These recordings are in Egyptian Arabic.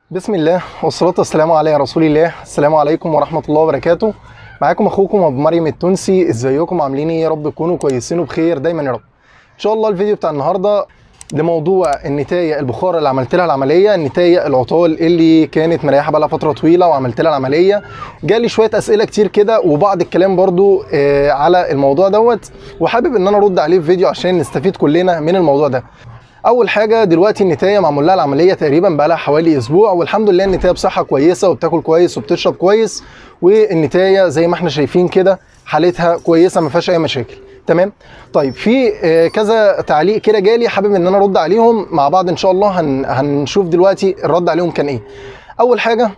بسم الله والصلاة والسلام على رسول الله السلام عليكم ورحمة الله وبركاته معاكم اخوكم ابو مريم التونسي ازيكم عاملين ايه يا رب تكونوا كويسين وبخير دايما يا رب ان شاء الله الفيديو بتاع النهارده لموضوع النتايه البخار اللي عملت لها العمليه النتايه العطال اللي كانت مريحه بقى فتره طويله وعملت لها العمليه جالي شويه اسئله كتير كده وبعض الكلام برضو آه على الموضوع دوت وحابب ان انا ارد عليه في فيديو عشان نستفيد كلنا من الموضوع ده اول حاجه دلوقتي النتايه معمول لها العمليه تقريبا بقى لها حوالي اسبوع والحمد لله النتايه بصحه كويسه وبتاكل كويس وبتشرب كويس والنتايه زي ما احنا شايفين كده حالتها كويسه ما فيهاش اي مشاكل تمام طيب في آه، كذا تعليق كده جالي حابب ان انا ارد عليهم مع بعض ان شاء الله هن هنشوف دلوقتي الرد عليهم كان ايه اول حاجه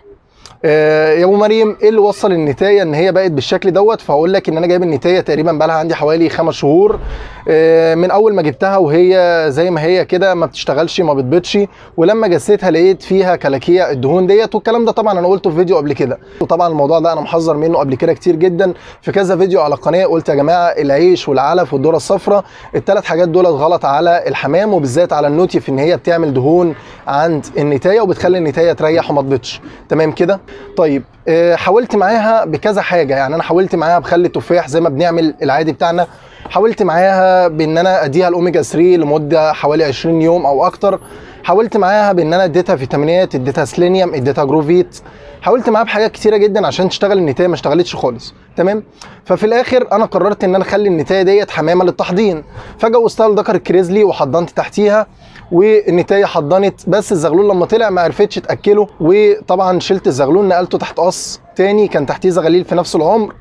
آه، يا ابو مريم ايه اللي وصل النتايه ان هي بقت بالشكل دوت فهقول لك ان انا جايب النتايه تقريبا بقى لها عندي حوالي خمس شهور آه، من اول ما جبتها وهي زي ما هي كده ما بتشتغلش ما بتبيضش ولما جسيتها لقيت فيها كلاكيع الدهون ديت والكلام ده طبعا انا قلته في فيديو قبل كده وطبعا الموضوع ده انا محذر منه قبل كده كتير جدا في كذا فيديو على القناه قلت يا جماعه العيش والعلف والذره الصفراء الثلاث حاجات دولت غلط على الحمام وبالذات على النوتي في ان هي بتعمل دهون عند النتايه وبتخلي النتايه تريح وما تبيضش تمام كده طيب آه، حاولت معاها بكذا حاجه يعني انا حاولت معاها بخل التفاح زي ما بنعمل العادي بتاعنا حاولت معاها بان انا اديها الاوميجا 3 لمده حوالي 20 يوم او اكتر حاولت معاها بان انا اديتها فيتامينات اديتها سلينيوم اديتها جروفيت حاولت معاها بحاجات كتيره جدا عشان تشتغل النتايه ما اشتغلتش خالص تمام ففي الاخر انا قررت ان انا اخلي النتايه ديت حمامه للتحضين فجوزتها لذكر الكريزلي وحضنت تحتيها والنتايه حضنت بس الزغلول لما طلع ما عرفتش تاكله وطبعا شلت الزغلول نقلته تحت قص تاني كان تحتيه زغاليل في نفس العمر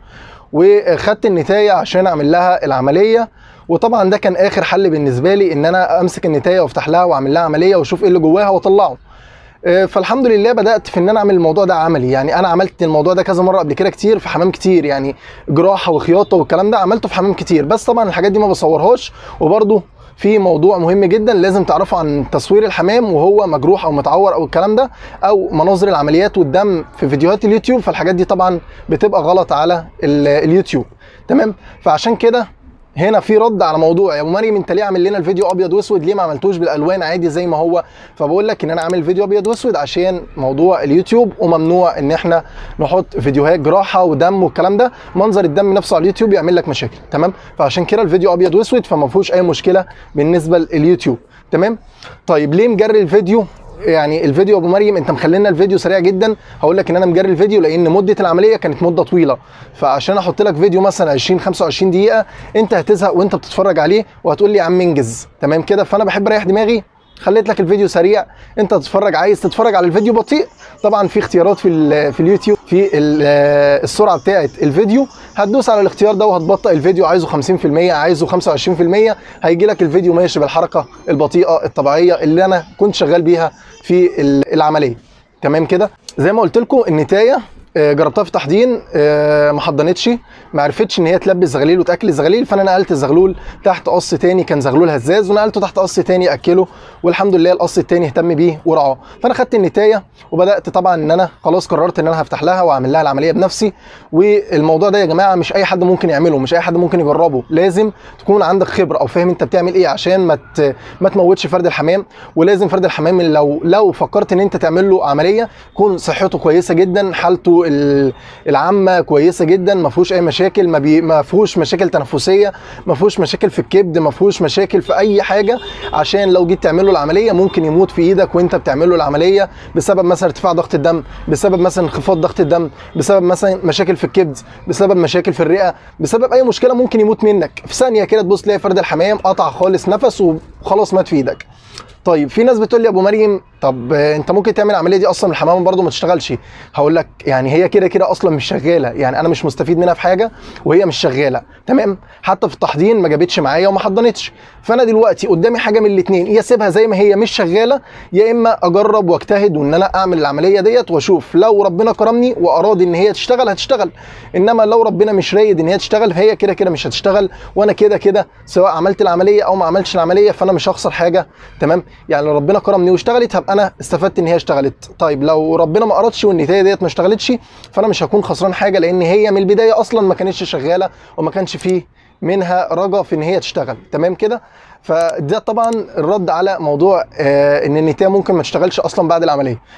وخدت النتايه عشان اعمل لها العمليه وطبعا ده كان اخر حل بالنسبه لي ان انا امسك النتايه وافتح لها واعمل لها عمليه واشوف ايه اللي جواها واطلعه آه، فالحمد لله بدات في ان انا اعمل الموضوع ده عملي يعني انا عملت الموضوع ده كذا مره قبل كده كتير في حمام كتير يعني جراحه وخياطه والكلام ده عملته في حمام كتير بس طبعا الحاجات دي ما بصورهاش وبرده في موضوع مهم جدا لازم تعرفه عن تصوير الحمام وهو مجروح او متعور او الكلام ده او مناظر العمليات والدم في فيديوهات اليوتيوب فالحاجات دي طبعا بتبقى غلط على ال- اليوتيوب تمام فعشان كده هنا في رد على موضوع يا ابو مريم انت ليه عامل لنا الفيديو ابيض واسود ليه ما عملتوش بالالوان عادي زي ما هو فبقول لك ان انا عامل فيديو ابيض واسود عشان موضوع اليوتيوب وممنوع ان احنا نحط فيديوهات جراحه ودم والكلام ده منظر الدم نفسه على اليوتيوب يعمل لك مشاكل تمام فعشان كده الفيديو ابيض واسود فما فيهوش اي مشكله بالنسبه لليوتيوب تمام طيب ليه مجري الفيديو يعني الفيديو ابو مريم انت مخلينا الفيديو سريع جدا هقول لك ان انا مجري الفيديو لان مده العمليه كانت مده طويله فعشان احط لك فيديو مثلا 20 25 دقيقه انت هتزهق وانت بتتفرج عليه وهتقول لي يا عم انجز تمام كده فانا بحب اريح دماغي خليت لك الفيديو سريع انت تتفرج عايز تتفرج على الفيديو بطيء طبعا في اختيارات في ال- في اليوتيوب في ال- السرعه بتاعه الفيديو هتدوس على الاختيار ده وهتبطئ الفيديو عايزه 50% عايزه 25% هيجي لك الفيديو ماشي بالحركه البطيئه الطبيعيه اللي انا كنت شغال بيها في ال- العمليه تمام كده زي ما قلت لكم النتايه آه، جربتها في تحضين آه، ما حضنتش ما عرفتش ان هي تلبس زغليل وتاكل الزغليل فانا نقلت الزغلول تحت قص تاني كان زغلول هزاز ونقلته تحت قص تاني اكله والحمد لله القص التاني اهتم بيه ورعاه فانا خدت النتايه وبدات طبعا ان انا خلاص قررت ان انا هفتح لها واعمل لها العمليه بنفسي والموضوع ده يا جماعه مش اي حد ممكن يعمله مش اي حد ممكن يجربه لازم تكون عندك خبره او فاهم انت بتعمل ايه عشان ما ت- ما تموتش فرد الحمام ولازم فرد الحمام لو لو فكرت ان انت تعمل له عمليه يكون صحته كويسه جدا حالته ال- العامه كويسه جدا ما فيهوش اي مشاكل ما, بي ما فيهوش مشاكل تنفسيه ما فيهوش مشاكل في الكبد ما فيهوش مشاكل في اي حاجه عشان لو جيت تعمل له العمليه ممكن يموت في ايدك وانت بتعمل له العمليه بسبب مثلا ارتفاع ضغط الدم بسبب مثلا انخفاض ضغط الدم بسبب مثلا مشاكل في الكبد بسبب مشاكل في الرئه بسبب اي مشكله ممكن يموت منك في ثانيه كده تبص تلاقي فرد الحمام قطع خالص نفس وخلاص مات في ايدك طيب في ناس بتقول لي يا ابو مريم طب آه، انت ممكن تعمل العمليه دي اصلا الحمام برضو ما تشتغلش هقول لك يعني هي كده كده اصلا مش شغاله يعني انا مش مستفيد منها في حاجه وهي مش شغاله تمام حتى في التحضين ما جابتش معايا وما حضنتش فانا دلوقتي قدامي حاجه من الاثنين يا اسيبها زي ما هي مش شغاله يا اما اجرب واجتهد وان انا اعمل العمليه ديت واشوف لو ربنا كرمني واراد ان هي تشتغل هتشتغل انما لو ربنا مش رايد ان هي تشتغل فهي كده كده مش هتشتغل وانا كده كده سواء عملت العمليه او ما عملتش العمليه فانا مش هخسر حاجه تمام يعني لو ربنا كرمني واشتغلت هبقى انا استفدت ان هي اشتغلت طيب لو ربنا ما ارادش والنتايه ديت ما اشتغلتش فانا مش هكون خسران حاجه لان هي من البدايه اصلا ما كانتش شغاله وما كانش فيه منها رجا في ان هي تشتغل تمام كده فده طبعا الرد على موضوع آه ان النتايه ممكن ما تشتغلش اصلا بعد العمليه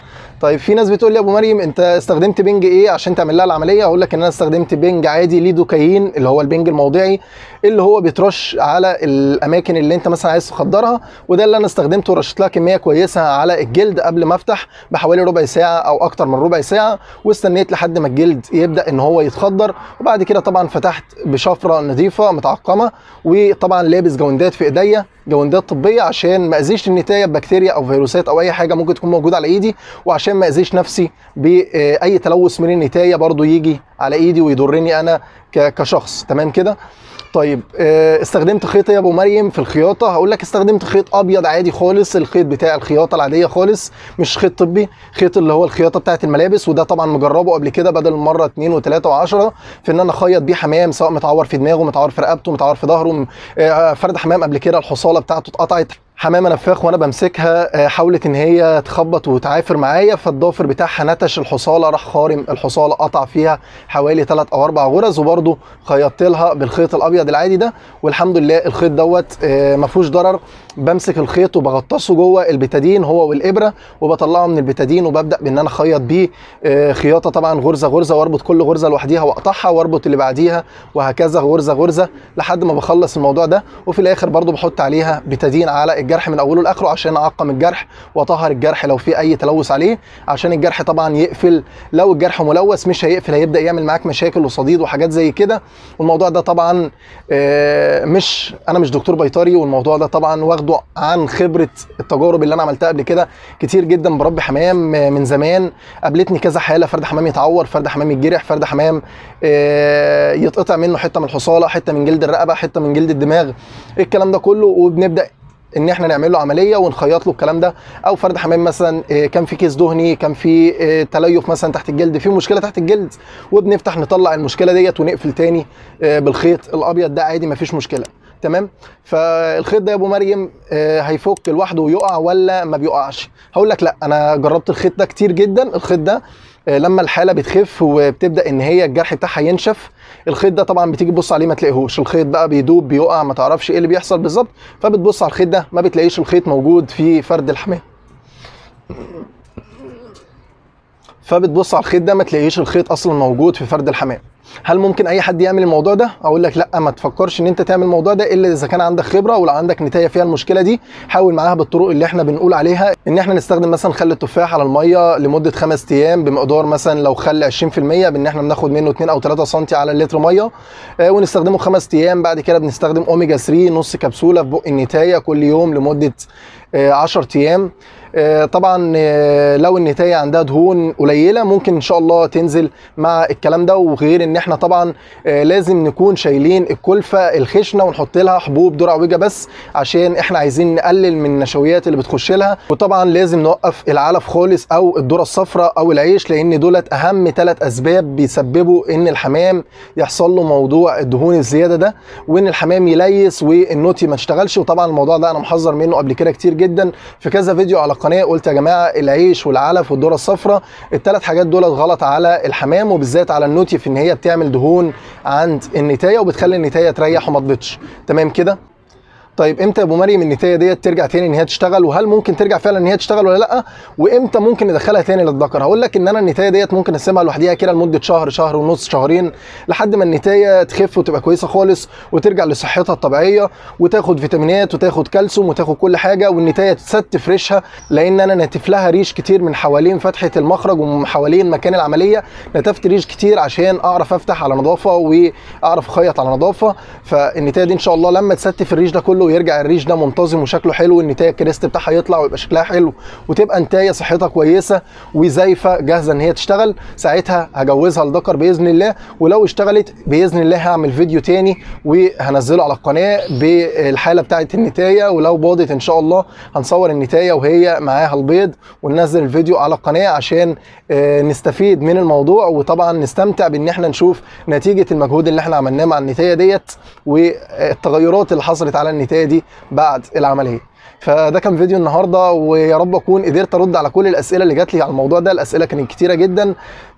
طيب في ناس بتقول لي يا ابو مريم انت استخدمت بنج ايه عشان تعمل لها العمليه اقول لك ان انا استخدمت بنج عادي ليدوكاين اللي هو البنج الموضعي اللي هو بيترش على الاماكن اللي انت مثلا عايز تخدرها وده اللي انا استخدمته رشيت لها كميه كويسه على الجلد قبل ما افتح بحوالي ربع ساعه او اكتر من ربع ساعه واستنيت لحد ما الجلد يبدا ان هو يتخدر وبعد كده طبعا فتحت بشفره نظيفه متعقمه وطبعا لابس جوندات في ايديا جوندات طبيه عشان ما اذيش النتايه ببكتيريا او فيروسات او اي حاجه ممكن تكون موجوده على ايدي وعشان ما اذيش نفسي باي تلوث من النتايه برضو يجي على ايدي ويضرني انا كشخص تمام كده طيب استخدمت خيط يا ابو مريم في الخياطه هقول لك استخدمت خيط ابيض عادي خالص الخيط بتاع الخياطه العاديه خالص مش خيط طبي خيط اللي هو الخياطه بتاعه الملابس وده طبعا مجربه قبل كده بدل مره 2 و3 و10 في ان انا اخيط بيه حمام سواء متعور في دماغه متعور في رقبته متعور في ظهره فرد حمام قبل كده الحصاله بتاعته اتقطعت حمامه نفاخ وانا بمسكها حاولت ان هي تخبط وتعافر معايا فالضافر بتاعها نتش الحصاله راح خارم الحصاله قطع فيها حوالي 3 او 4 غرز وبرده خيطت لها بالخيط الابيض العادي ده والحمد لله الخيط دوت ما فيهوش ضرر بمسك الخيط وبغطسه جوه البتادين هو والابره وبطلعه من البتادين وببدا بان انا اخيط بيه خياطه طبعا غرزه غرزه واربط كل غرزه لوحديها واقطعها واربط اللي بعديها وهكذا غرزه غرزه لحد ما بخلص الموضوع ده وفي الاخر برده بحط عليها بتادين على الجرح من اوله لاخره عشان اعقم الجرح واطهر الجرح لو في اي تلوث عليه عشان الجرح طبعا يقفل لو الجرح ملوث مش هيقفل هيبدا يعمل معاك مشاكل وصديد وحاجات زي كده والموضوع ده طبعا مش انا مش دكتور بيطري والموضوع ده طبعا واخده عن خبره التجارب اللي انا عملتها قبل كده كتير جدا بربي حمام من زمان قابلتني كذا حاله فرد حمام يتعور فرد حمام يتجرح فرد حمام يتقطع منه حته من الحصاله حته من جلد الرقبه حته من جلد الدماغ الكلام ده كله وبنبدا ان احنا نعمل له عمليه ونخيط له الكلام ده او فرد حمام مثلا كان في كيس دهني كان في تليف مثلا تحت الجلد في مشكله تحت الجلد وبنفتح نطلع المشكله ديت ونقفل تاني بالخيط الابيض ده عادي مفيش مشكله تمام فالخيط ده يا ابو مريم هيفك لوحده ويقع ولا ما بيقعش هقول لك لا انا جربت الخيط ده كتير جدا الخيط ده لما الحاله بتخف وبتبدا ان هي الجرح بتاعها ينشف الخيط ده طبعا بتيجي تبص عليه ما تلاقيهوش الخيط بقى بيدوب بيقع ما تعرفش ايه اللي بيحصل بالظبط فبتبص على الخيط ده ما بتلاقيش الخيط موجود في فرد الحمام فبتبص على الخيط ده ما تلاقيش الخيط اصلا موجود في فرد الحمام هل ممكن اي حد يعمل الموضوع ده اقول لك لا ما تفكرش ان انت تعمل الموضوع ده الا اذا كان عندك خبره ولو عندك نتايه فيها المشكله دي حاول معاها بالطرق اللي احنا بنقول عليها ان احنا نستخدم مثلا خل التفاح على الميه لمده خمس ايام بمقدار مثلا لو خل 20% بان احنا بناخد منه 2 او 3 سم على اللتر ميه آه ونستخدمه خمس ايام بعد كده بنستخدم اوميجا 3 نص كبسوله في بق النتايه كل يوم لمده 10 ايام طبعا لو النتايه عندها دهون قليله ممكن ان شاء الله تنزل مع الكلام ده وغير ان احنا طبعا لازم نكون شايلين الكلفه الخشنه ونحط لها حبوب ذره عوجه بس عشان احنا عايزين نقلل من النشويات اللي بتخش لها وطبعا لازم نوقف العلف خالص او الذره الصفراء او العيش لان دولت اهم ثلاث اسباب بيسببوا ان الحمام يحصل له موضوع الدهون الزياده ده وان الحمام يليس والنوتي ما تشتغلش وطبعا الموضوع ده انا محذر منه قبل كده كتير جدا في كذا فيديو على القناه قلت يا جماعه العيش والعلف والذره الصفراء الثلاث حاجات دولت غلط على الحمام وبالذات على النوتي في ان هي بتعمل دهون عند النتايه وبتخلي النتايه تريح وما تبيضش تمام كده طيب امتى يا ابو مريم النتايه ديت ترجع تاني ان هي تشتغل وهل ممكن ترجع فعلا ان هي تشتغل ولا لا وامتى ممكن ندخلها تاني للذكر هقول لك ان انا النتايه ديت ممكن اسيبها لوحديها كده لمده شهر شهر ونص شهرين لحد ما النتايه تخف وتبقى كويسه خالص وترجع لصحتها الطبيعيه وتاخد فيتامينات وتاخد كالسيوم وتاخد كل حاجه والنتايه تستف ريشها لان انا نتف لها ريش كتير من حوالين فتحه المخرج ومن حوالين مكان العمليه نتفت ريش كتير عشان اعرف افتح على نظافه واعرف اخيط على نظافه فالنتايه دي ان شاء الله لما تستف الريش ده كله ويرجع الريش ده منتظم وشكله حلو النتايه الكريست بتاعها يطلع ويبقى شكلها حلو وتبقى نتايه صحتها كويسه وزايفه جاهزه ان هي تشتغل ساعتها هجوزها لذكر باذن الله ولو اشتغلت باذن الله هعمل فيديو تاني وهنزله على القناه بالحاله بتاعه النتايه ولو باضت ان شاء الله هنصور النتايه وهي معاها البيض وننزل الفيديو على القناه عشان نستفيد من الموضوع وطبعا نستمتع بان احنا نشوف نتيجه المجهود اللي احنا عملناه مع النتايه ديت والتغيرات اللي حصلت على النتايه دي بعد العمليه فده كان فيديو النهارده ويا رب اكون قدرت ارد على كل الاسئله اللي جات لي على الموضوع ده الاسئله كانت كتيره جدا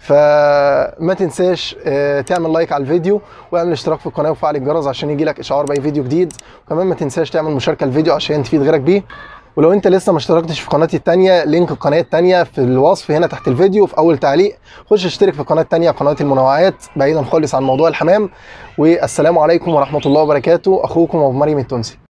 فما تنساش تعمل لايك على الفيديو واعمل اشتراك في القناه وفعل الجرس عشان يجي لك اشعار باي فيديو جديد وكمان ما تنساش تعمل مشاركه الفيديو عشان تفيد غيرك بيه ولو انت لسه ما اشتركتش في قناتي التانية لينك القناه التانية في الوصف هنا تحت الفيديو في اول تعليق خش اشترك في القناه التانية قناه المنوعات بعيدا خالص عن موضوع الحمام والسلام عليكم ورحمه الله وبركاته اخوكم ابو مريم التونسي